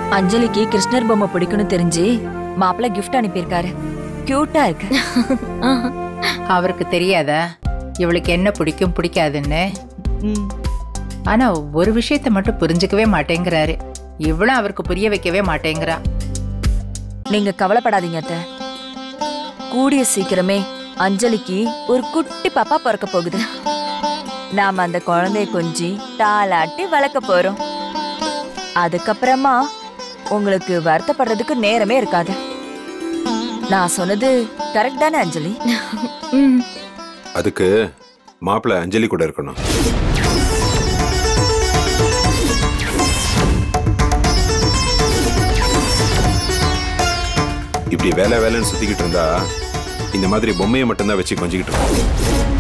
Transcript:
அஞ்சலிக்கு கிருஷ்ணர் பொம்மை பிடிக்கும்னு தெரிஞ்சு மாப்பிள்ளை கிஃப்ட் அனுப்பியிருக்காரு கியூட்டா இருக்கு அவருக்கு தெரியாதா இவளுக்கு என்ன பிடிக்கும் பிடிக்காதுன்னு ஆனா ஒரு விஷயத்தை மட்டும் புரிஞ்சுக்கவே மாட்டேங்கிறாரு இவளும் அவருக்கு புரிய வைக்கவே மாட்டேங்கிறா நீங்க கவலைப்படாதீங்க அத்தை கூடிய சீக்கிரமே அஞ்சலிக்கு ஒரு குட்டி பாப்பா பிறக்க போகுது நாம அந்த குழந்தைய கொஞ்சி தாளாட்டி வளர்க்க போறோம் அதுக்கப்புறமா உங்களுக்கு வருத்தப்படுறதுக்கு நேரமே இருக்காது நான் சொன்னது கரெக்ட் தானே அஞ்சலி அதுக்கு மாப்பிள்ளை அஞ்சலி கூட இருக்கணும் இப்படி வேலை வேலைன்னு சுத்திக்கிட்டு இருந்தா இந்த மாதிரி பொம்மையை மட்டும்தான் வச்சு கொஞ்சிக்கிட்டு இருக்கோம்